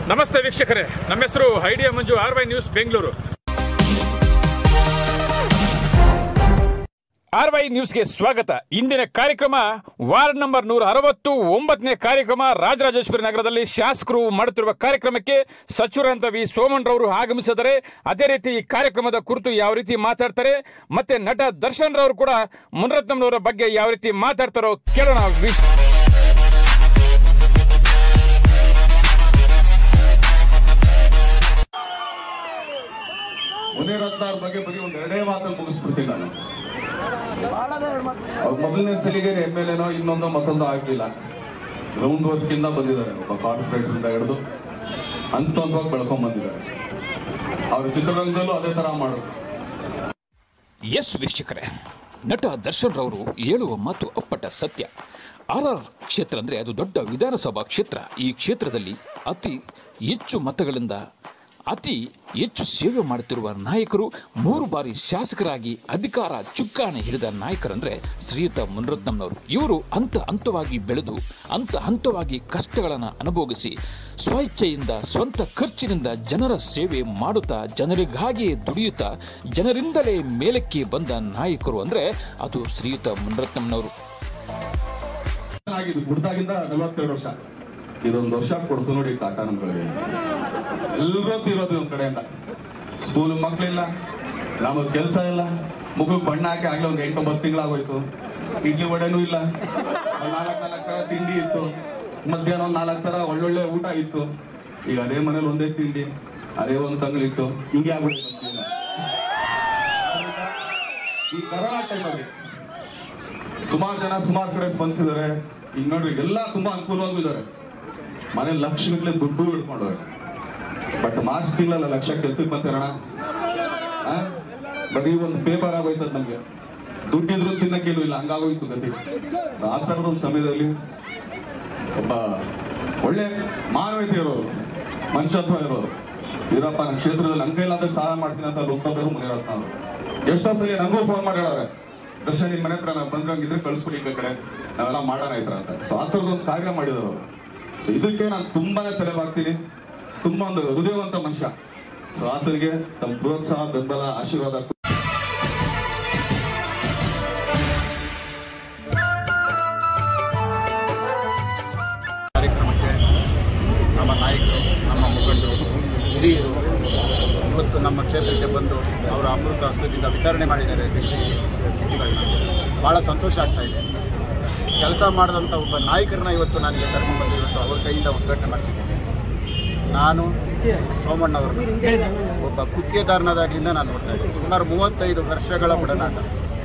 ನಮಸ್ತೆ ವೀಕ್ಷಕರೇ ನಮ್ಮ ಹೆಸರು Idea Manju R Y News Bengaluru R Y ನ್ಯೂಸ್ಗೆ ಸ್ವಾಗತ ಇಂದಿನ ಕಾರ್ಯಕ್ರಮ ವಾರ್ಡ್ ನಂಬರ್ ನೂರ ಅರವತ್ತು ಒಂಬತ್ತನೇ ಕಾರ್ಯಕ್ರಮ ರಾಜರಾಜೇಶ್ವರಿ ನಗರದಲ್ಲಿ ಶಾಸಕರು ಮಾಡುತ್ತಿರುವ ಕಾರ್ಯಕ್ರಮಕ್ಕೆ ಸಚಿವರಂತ ವಿ ಸೋಮಣ್ರವರು ಆಗಮಿಸಿದರೆ ಅದೇ ರೀತಿ ಈ ಕಾರ್ಯಕ್ರಮದ ಕುರಿತು ಯಾವ ರೀತಿ ಮಾತಾಡ್ತಾರೆ ಮತ್ತೆ ನಟ ದರ್ಶನ್ ರವರು ಕೂಡ ಮುನರತ್ನಂರವರ ಬಗ್ಗೆ ಯಾವ ರೀತಿ ಮಾತಾಡ್ತಾರೋ ಕೇಳೋಣ ವಿಶ್ ಮುನಿರತ್ನ ಅವ್ರ ಬಗ್ಗೆ ಬರೀ ಒಂದ್ ಎರಡೇ ಮಾತಲ್ಲಿ ಮುಗಿಸ್ಬಿಡ್ತೀನಿ ನಾನು ಅವ್ರ ಮೊದಲನೇ ಸಲಿಗೆ ಎಮ್ ಎಲ್ ಎನೋ ಇನ್ನೊಂದೋ ಮತ್ತೊಂದೋ ಆಗ್ಲಿಲ್ಲ ರೌಂಡ್ ವರ್ಕ್ ಇಂದ ಬಂದಿದ್ದಾರೆ ಒಬ್ಬ ಕಾರ್ಪೊರೇಟರ್ ಇಂದ ಹಿಡಿದು ಹಂತವಾಗಿ ಬೆಳ್ಕೊಂಡ್ ಬಂದಿದ್ದಾರೆ ಅವ್ರ ಚಿತ್ರರಂಗದಲ್ಲೂ ಅದೇ ತರ ಮಾಡೋದು ಎಸ್ ವೀಕ್ಷಕರೇ ನಟ ದರ್ಶನ್ ರವರು ಹೇಳುವ ಮಾತು ಅಪ್ಪಟ ಸತ್ಯ ಆರ್ ಆರ್ ಕ್ಷೇತ್ರ ಅಂದರೆ ಅದು ದೊಡ್ಡ ವಿಧಾನಸಭಾ ಕ್ಷೇತ್ರ ಈ ಕ್ಷೇತ್ರದಲ್ಲಿ ಅತಿ ಹೆಚ್ಚು ಮತಗಳಿಂದ ಅತಿ ಹೆಚ್ಚು ಸೇವೆ ಮಾಡುತ್ತಿರುವ ನಾಯಕರು ಮೂರು ಬಾರಿ ಶಾಸಕರಾಗಿ ಅಧಿಕಾರ ಚುಕ್ಕಾಣಿ ಹಿಡಿದ ನಾಯಕರಂದ್ರೆ ಶ್ರೀಯುತ ಮುನರತ್ನಂನವರು ಇವರು ಹಂತ ಹಂತವಾಗಿ ಬೆಳೆದು ಹಂತ ಹಂತವಾಗಿ ಕಷ್ಟಗಳನ್ನು ಅನುಭವಿಸಿ ಸ್ವಇಚ್ಛೆಯಿಂದ ಸ್ವಂತ ಖರ್ಚಿನಿಂದ ಜನರ ಸೇವೆ ಮಾಡುತ್ತಾ ಜನರಿಗಾಗಿಯೇ ದುಡಿಯುತ್ತಾ ಜನರಿಂದಲೇ ಮೇಲಕ್ಕೆ ಬಂದ ನಾಯಕರು ಅಂದ್ರೆ ಅದು ಶ್ರೀಯುತ ಮುನರತ್ನಂನವರು ಆಗಿದ್ದು ಹುಡ್ದಾಗಿಂದ ನಲವತ್ತೆರಡು ವರ್ಷ ಇದೊಂದು ವರ್ಷ ಕೊಡ್ತು ನೋಡಿ ಟಾಟಾ ನಮ್ಗಳಿಗೆ ಎಲ್ಲರೂ ತೀರೋದು ಒಂದ್ ಕಡೆಯಿಂದ ಸ್ಕೂಲ್ ಮಕ್ಳಿಲ್ಲ ನಮಗ್ ಕೆಲ್ಸ ಇಲ್ಲ ಮುಖಕ್ಕೆ ಬಣ್ಣ ಹಾಕಿ ಆಗ್ಲೇ ಒಂದ್ ಎಂಟೊಂಬತ್ತು ತಿಂಗಳಾಗೋಯ್ತು ಇಡ್ಲಿ ವಡೆನೂ ಇಲ್ಲ ಒಂದ್ ನಾಲ್ಕ್ ನಾಲ್ಕು ತರ ತಿಂಡಿ ಇತ್ತು ಮಧ್ಯಾಹ್ನ ಒಂದ್ ನಾಲ್ಕು ತರ ಒಳ್ಳೊಳ್ಳೆ ಊಟ ಇತ್ತು ಈಗ ಅದೇ ಮನೇಲಿ ಒಂದೇ ತಿಂಡಿ ಅದೇ ಒಂದು ತಂಗ್ಳಿತ್ತು ಹಿಂಗೆ ಆಗ್ಬಿಡುತ್ತೆ ನಮ್ ಜೀವನ. ಈ ಕರೋನಾ ಟೈಮಲ್ಲಿ ಸುಮಾರು ಜನ ಸುಮಾರು ಕಡೆ ಸ್ಪಂದಿಸಿದ್ದಾರೆ ಈಗ ನೋಡ್ರಿ ಎಲ್ಲ ತುಂಬಾ ಅನುಕೂಲವಾಗೂ ಇದ್ದಾರೆ ಮನೆ ಲಕ್ಷ ಗಟ್ಟಲೆ ದುಡ್ಡು ಇಟ್ಕೊಂಡವ್ರೆ ಬಟ್ ಮಾರ್ಚ್ ತಿಂಗಳಲ್ಲ ಲಕ್ಷ ಕೆಲ್ಸಕ್ಕೆ ಬಂತಿರೋಣ ಬರೀ ಒಂದು ಪೇಪರ್ ಆಗೋಯ್ತದ ನಮ್ಗೆ ದುಡ್ಡಿದ್ರು ತಿನ್ನಕ್ಕೇನು ಇಲ್ಲ ಹಂಗಾಗೋಯ್ತು ಗತಿ ಆ ತರದ ಒಂದು ಸಮಯದಲ್ಲಿ ಒಬ್ಬ ಒಳ್ಳೆ ಮಾನವೀಯತೆ ಇರೋರು ಮನುಷ್ಯತ್ವ ಇರೋರು ವೀರಪ್ಪ ನನ್ನ ಕ್ಷೇತ್ರದಲ್ಲಿ ನನ್ನ ಕೈಲಾದ್ರೆ ಸಹಾಯ ಮಾಡ್ತೀನಿ ಅಂತ ಲೋಕಸಭೆ ಮುನಿರತ್ನ ಅವರು ಎಷ್ಟೋ ಸಲ ನನಗೂ ಫೋನ್ ಮಾಡಿದ್ದಾರೆ ದರ್ಶನ್ ನಿಮ್ಮ ಮನೆ ಹತ್ರ ನಾವು ಬಂದ್ರಂಗಿದ್ರೆ ಕಳಿಸ್ಬಿಡಿ ಈ ಕಡೆ ನಾವೆಲ್ಲ ಮಾಡೋಣ ಇದ್ರ ಅಂತ ಸೊ ಆ ಥರದೊಂದು ಕಾರ್ಯ ಮಾಡಿದವರು ಸೊ ಇದಕ್ಕೆ ನಾನು ತುಂಬಾನೇ ತಲೆಬಾಗ್ತೀನಿ ತುಂಬಾ ಒಂದು ಹೃದಯವಂತ ಮನುಷ್ಯ ಸೊ ಆತನಿಗೆ ತಮ್ಮ ಪ್ರೋತ್ಸಾಹ ಬೆಂಬಲ ಆಶೀರ್ವಾದ ಕಾರ್ಯಕ್ರಮಕ್ಕೆ ನಮ್ಮ ನಾಯಕರು ನಮ್ಮ ಮುಖಂಡರು ಹಿರಿಯರು ಇವತ್ತು ನಮ್ಮ ಕ್ಷೇತ್ರಕ್ಕೆ ಬಂದು ಅವರ ಅಮೃತ ಹಸ್ತದಿಂದ ವಿತರಣೆ ಮಾಡಿದ್ದಾರೆ ಕೃಷಿ ಕಿಟ್ಗಳನ್ನ ಭಾಳ ಸಂತೋಷ ಆಗ್ತಾ ಇದೆ ಕೆಲಸ ಮಾಡಿದಂಥ ಒಬ್ಬ ನಾಯಕರನ್ನ ಇವತ್ತು ನನಗೆ ಕರ್ಕೊಂಡು ಬಂದು ಇವತ್ತು ಅವ್ರ ಕೈಯಿಂದ ಉದ್ಘಾಟನೆ ಮಾಡಿಸಿದ್ದೇನೆ ನಾನು ಸೋಮಣ್ಣವ್ರನ್ನ ಒಬ್ಬ ಗುತ್ತಿಗೆದಾರನಾದಾಗಲಿಂದ ನಾನು ನೋಡ್ತಾ ಇದ್ದೀನಿ ಸುಮಾರು ಮೂವತ್ತೈದು ವರ್ಷಗಳ ಒಡನಾಟ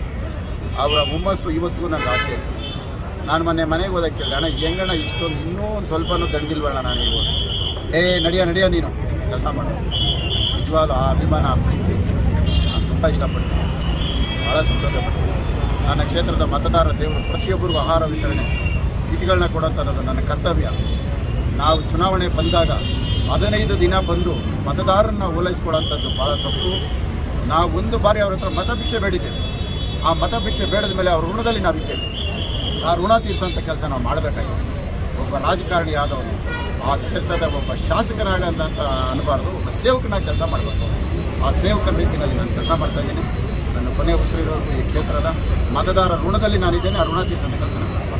ಅವರ ಹುಮ್ಮಸ್ಸು ಇವತ್ತಿಗೂ ನನಗೆ ಆಸೆ ಇದೆ. ನಾನು ಮೊನ್ನೆ ಮನೆಗೆ ಹೋದಕ್ಕೆ ಕೇಳಿದೆ ಅಣ್ಣ ಹೆಂಗಣ್ಣ ಇಷ್ಟೊಂದು ಇನ್ನೂ ಒಂದು ಸ್ವಲ್ಪನೂ ದಂಡಿಲ್ವಣ್ಣ ನಾನು ನೀವು ಏ ನಡಿಯ ನಡಿಯ ನೀನು ಕೆಲಸ ಮಾಡು ನಿಜವಾದ ಆ ಅಭಿಮಾನ ಆ ಪ್ರೀತಿ ನಾನು ತುಂಬ ಇಷ್ಟಪಡ್ತೀನಿ ಭಾಳ ಸಂತೋಷಪಡ್ತೀನಿ ನನ್ನ ಕ್ಷೇತ್ರದ ಮತದಾರ ದೇವರು ಪ್ರತಿಯೊಬ್ಬರಿಗೂ ಆಹಾರ ವಿತರಣೆ ಕಿಟ್ಗಳನ್ನ ಕೊಡೋಂಥದ್ದು ನನ್ನ ಕರ್ತವ್ಯ ನಾವು ಚುನಾವಣೆ ಬಂದಾಗ ಹದಿನೈದು ದಿನ ಬಂದು ಮತದಾರರನ್ನ ಓಲೈಸ್ಕೊಡೋಂಥದ್ದು ಭಾಳ ತಪ್ಪು ನಾವು ಒಂದು ಬಾರಿ ಅವ್ರ ಹತ್ರ ಮತಭಿಕ್ಷೆ ಬೇಡಿದ್ದೇವೆ ಆ ಮತಭಿಕ್ಷೆ ಬೇಡದ ಮೇಲೆ ಅವ್ರ ಋಣದಲ್ಲಿ ನಾವಿದ್ದೇವೆ ಆ ಋಣ ತೀರಿಸೋಂಥ ಕೆಲಸ ನಾವು ಮಾಡಬೇಕಾಗಿದೆ ಒಬ್ಬ ರಾಜಕಾರಣಿ ಆದವನು ಆ ಕ್ಷೇತ್ರದ ಒಬ್ಬ ಶಾಸಕನಾಗಂತ ಅನ್ನಬಾರ್ದು ಒಬ್ಬ ಸೇವಕನಾಗಿ ಕೆಲಸ ಮಾಡಬೇಕು ಆ ಸೇವಕನ ರೀತಿಯಲ್ಲಿ ನಾನು ಕೆಲಸ ಮಾಡ್ತಾ ಇದ್ದೀನಿ ನನ್ನ ಕೊನೆ ಉಸಿರಿರೋದು ಈ ಕ್ಷೇತ್ರದ ಮತದಾರ ಋಣದಲ್ಲಿ ನಾನಿದ್ದೇನೆ ಆ ಋಣ ತೀರಿಸೋಂಥ ಕೆಲಸ ನಾನು ಮಾಡ್ತೀನಿ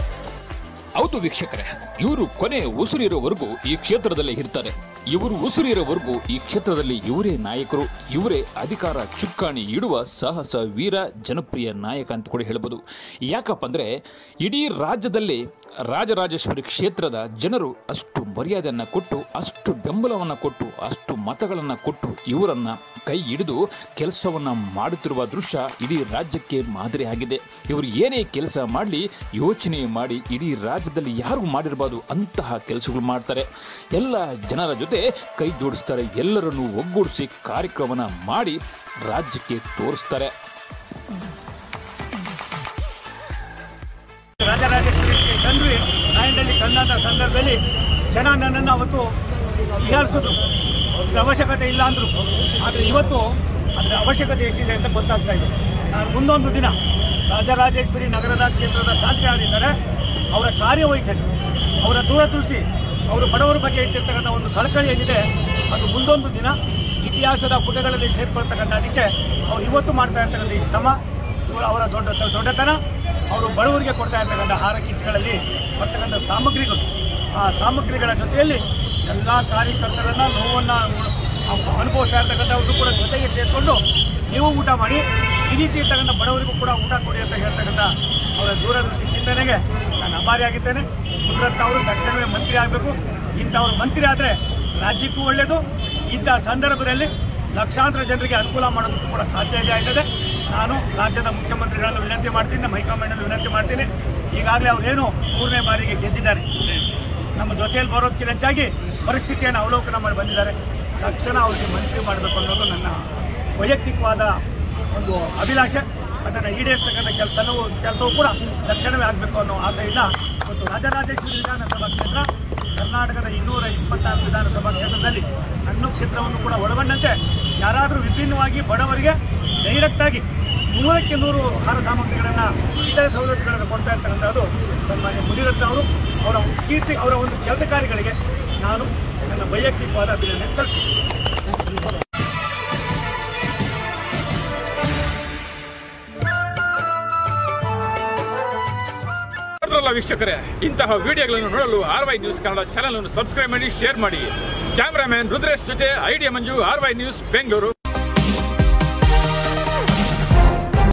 ಹೌದು ವೀಕ್ಷಕರೇ ಇವರು ಕೊನೆ ಉಸಿರಿರೋವರೆಗೂ ಈ ಕ್ಷೇತ್ರದಲ್ಲೇ ಇರ್ತಾರೆ ಇವರು ಉಸಿರಿರೋವರೆಗೂ ಈ ಕ್ಷೇತ್ರದಲ್ಲಿ ಇವರೇ ನಾಯಕರು ಇವರೇ ಅಧಿಕಾರ ಚುಕ್ಕಾಣಿ ಇಡುವ ಸಾಹಸ ವೀರ ಜನಪ್ರಿಯ ನಾಯಕ ಅಂತ ಕೂಡ ಹೇಳ್ಬೋದು ಯಾಕಪ್ಪ ಅಂದ್ರೆ ಇಡೀ ರಾಜ್ಯದಲ್ಲಿ ರಾಜರಾಜೇಶ್ವರಿ ಕ್ಷೇತ್ರದ ಜನರು ಅಷ್ಟು ಮರ್ಯಾದೆಯನ್ನು ಕೊಟ್ಟು ಅಷ್ಟು ಬೆಂಬಲವನ್ನು ಕೊಟ್ಟು ಅಷ್ಟು ಮತಗಳನ್ನು ಕೊಟ್ಟು ಇವರನ್ನ ಕೈ ಹಿಡಿದು ಕೆಲಸವನ್ನು ಮಾಡುತ್ತಿರುವ ದೃಶ್ಯ ಇಡೀ ರಾಜ್ಯಕ್ಕೆ ಮಾದರಿ ಆಗಿದೆ ಇವರು ಏನೇ ಕೆಲಸ ಮಾಡಲಿ ಯೋಚನೆ ಮಾಡಿ ಇಡೀ ರಾಜ್ಯದಲ್ಲಿ ಯಾರು ಮಾಡಿರಬಾರ್ದು ಅಂತಹ ಕೆಲಸಗಳು ಮಾಡ್ತಾರೆ ಎಲ್ಲ ಜನರ ಜೊತೆ ಕೈ ಜೋಡಿಸ್ತಾರೆ ಎಲ್ಲರನ್ನು ಒಗ್ಗೂಡಿಸಿ ಕಾರ್ಯಕ್ರಮನ ಮಾಡಿ ರಾಜ್ಯಕ್ಕೆ ತೋರಿಸ್ತಾರೆ ರಾಜರಾಜೇಶ್ವರಿಗೆ ತಂದು ನಾಯಂಡಲ್ಲಿ ತಂದಂಥ ಸಂದರ್ಭದಲ್ಲಿ ಜನ ನನ್ನನ್ನು ಅವತ್ತು ಹೀಯಾಳಿಸಿದ್ರು ಅದ್ರ ಅವಶ್ಯಕತೆ ಇಲ್ಲ ಅಂದರು ಆದರೆ ಇವತ್ತು ಅದರ ಅವಶ್ಯಕತೆ ಎಷ್ಟಿದೆ ಅಂತ ಗೊತ್ತಾಗ್ತಾ ಇದೆ ನಾನು ಮುಂದೊಂದು ದಿನ ರಾಜರಾಜೇಶ್ವರಿ ನಗರದ ಕ್ಷೇತ್ರದ ಶಾಸಕರಾಗಿದ್ದಾರೆ ಅವರ ಕಾರ್ಯವೈಖರಿ ಅವರ ದೂರದೃಷ್ಟಿ ಅವರು ಬಡವರ ಬಗ್ಗೆ ಇಟ್ಟಿರ್ತಕ್ಕಂಥ ಒಂದು ಕಳಕಳಿ ಏನಿದೆ ಅದು ಮುಂದೊಂದು ದಿನ ಇತಿಹಾಸದ ಪುಟಗಳಲ್ಲಿ ಸೇರ್ಕೊಳ್ತಕ್ಕಂಥ ಅದಕ್ಕೆ ಅವ್ರು ಇವತ್ತು ಮಾಡ್ತಾ ಇರ್ತಕ್ಕಂಥ ಈ ಶ್ರಮ ಇವರು ಅವರ ದೊಡ್ಡ ದೊಡ್ಡತನ ಅವರು ಬಡವರಿಗೆ ಕೊಡ್ತಾ ಇರ್ತಕ್ಕಂಥ ಆಹಾರ ಕಿಟ್ಗಳಲ್ಲಿ ಬರ್ತಕ್ಕಂಥ ಸಾಮಗ್ರಿಗಳು ಆ ಸಾಮಗ್ರಿಗಳ ಜೊತೆಯಲ್ಲಿ ಎಲ್ಲ ಕಾರ್ಯಕರ್ತರನ್ನ ನೋವನ್ನು ಅನುಭವಿಸ್ತಾ ಇರ್ತಕ್ಕಂಥವ್ರು ಕೂಡ ಜೊತೆಗೆ ಸೇರಿಸ್ಕೊಂಡು ನೀವು ಊಟ ಮಾಡಿ ಈ ರೀತಿ ಇರ್ತಕ್ಕಂಥ ಬಡವರಿಗೂ ಕೂಡ ಊಟ ಕೊಡಿ ಅಂತ ಹೇಳ್ತಕ್ಕಂಥ ಅವರ ದೂರದೃಷ್ಟಿ ಚಿಂತನೆಗೆ ನಾನು ಅಭಾರಿಯಾಗಿದ್ದೇನೆ ಮುನಿರತ್ನ ಅವರು ತಕ್ಷಣವೇ ಮಂತ್ರಿ ಆಗಬೇಕು ಇಂಥವ್ರು ಮಂತ್ರಿ ಆದರೆ ರಾಜ್ಯಕ್ಕೂ ಒಳ್ಳೆಯದು ಇಂಥ ಸಂದರ್ಭದಲ್ಲಿ ಲಕ್ಷಾಂತರ ಜನರಿಗೆ ಅನುಕೂಲ ಮಾಡೋದಕ್ಕೂ ಕೂಡ ಸಾಧ್ಯ ಆಯ್ತದೆ ನಾನು ರಾಜ್ಯದ ಮುಖ್ಯಮಂತ್ರಿಗಳನ್ನು ವಿನಂತಿ ಮಾಡ್ತೀನಿ ನಮ್ಮ ಹೈಕಮಾಂಡಲ್ಲಿ ವಿನಂತಿ ಮಾಡ್ತೀನಿ ಈಗಾಗಲೇ ಅವರೇನು ಮೂರನೇ ಬಾರಿಗೆ ಗೆದ್ದಿದ್ದಾರೆ ನಮ್ಮ ಜೊತೆಯಲ್ಲಿ ಬರೋದಕ್ಕಿಂತ ಹೆಚ್ಚಾಗಿ ಪರಿಸ್ಥಿತಿಯನ್ನು ಅವಲೋಕನ ಮಾಡಿ ಬಂದಿದ್ದಾರೆ ತಕ್ಷಣ ಅವರಿಗೆ ಮಂತ್ರಿ ಮಾಡಬೇಕು ಅನ್ನೋದು ನನ್ನ ವೈಯಕ್ತಿಕವಾದ ಒಂದು ಅಭಿಲಾಷೆ ಅದನ್ನು ಈಡೇರಿಸ್ತಕ್ಕಂಥ ಕೆಲಸನೂ ಕೆಲಸವೂ ಕೂಡ ತಕ್ಷಣವೇ ಆಗಬೇಕು ಅನ್ನೋ ಆಸೆಯಿಂದ ಇವತ್ತು ರಾಜರಾಜೇಶ್ವರಿ ವಿಧಾನಸಭಾ ಕ್ಷೇತ್ರ ಕರ್ನಾಟಕದ ಇನ್ನೂರ ಇಪ್ಪತ್ತಾರು ವಿಧಾನಸಭಾ ಕ್ಷೇತ್ರದಲ್ಲಿ ನನ್ನ ಕ್ಷೇತ್ರವನ್ನು ಕೂಡ ಒಳಗೊಂಡಂತೆ ಯಾರಾದರೂ ವಿಭಿನ್ನವಾಗಿ ಬಡವರಿಗೆ ಡೈರೆಕ್ಟಾಗಿ ನೂರಕ್ಕೆ ನೂರು ಆಹಾರ ಸಾಮಗ್ರಿಗಳನ್ನು ಇತರೆ ಸವಲತ್ತುಗಳನ್ನು ಕೊಡ್ತಾ ಇರ್ತಕ್ಕಂಥದ್ದು ಸನ್ಮಾನ್ಯ ಮುನಿರತ್ನ ಅವರು ಅವರ ಕೀರ್ತಿ ಅವರ ಒಂದು ಕೆಲಸ ಕಾರ್ಯಗಳಿಗೆ ನಾನು ನನ್ನ ವೈಯಕ್ತಿಕವಾದ ಅಭಿನಂದನೆ ಸಲ್ಲಿಸ್ತೀನಿ ನೋಡ್ರಲ್ಲ ವೀಕ್ಷಕರೇ ಇಂತಹ ವಿಡಿಯೋಗಳನ್ನು ನೋಡಲು R Y News Kannada channel ಅನ್ನು ಸಬ್ಸ್ಕ್ರೈಬ್ ಮಾಡಿ ಶೇರ್ ಮಾಡಿ ಕ್ಯಾಮರಾಮ್ಯಾನ್ ರುದ್ರೇಶ್ ಜೊತೆ Idea Manju R Y News Bengaluru